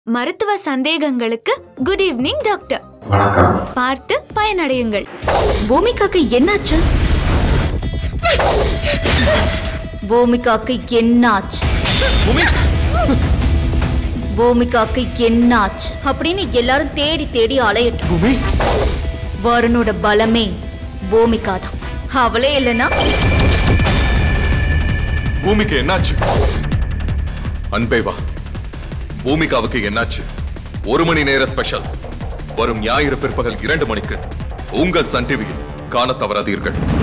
மருத்துவ சந்தேகங்களுக்கு good evening doctor வணக்கம் பார்த்து பயனடையுங்கள் பூமிகாக்கு என்னாச்சு பூமிகாக்கு என்னாச்சு பூமிகாக்கு என்னாச்சு அப்படின்னு எல்லாரும் தேடி தேடி அலையட்டும் பூமி வருணோட பலமே பூமிகா தான் அவளே இல்லைன்னா பூமிக்கு என்னாச்சு அன்பே வா பூமிகாவுக்கு என்னாச்சு ஒரு மணி நேர ஸ்பெஷல் வரும் ஞாயிறு பிற்பகல் இரண்டு மணிக்கு உங்கள் சன் டிவியில் காணத் தவறாதீர்கள்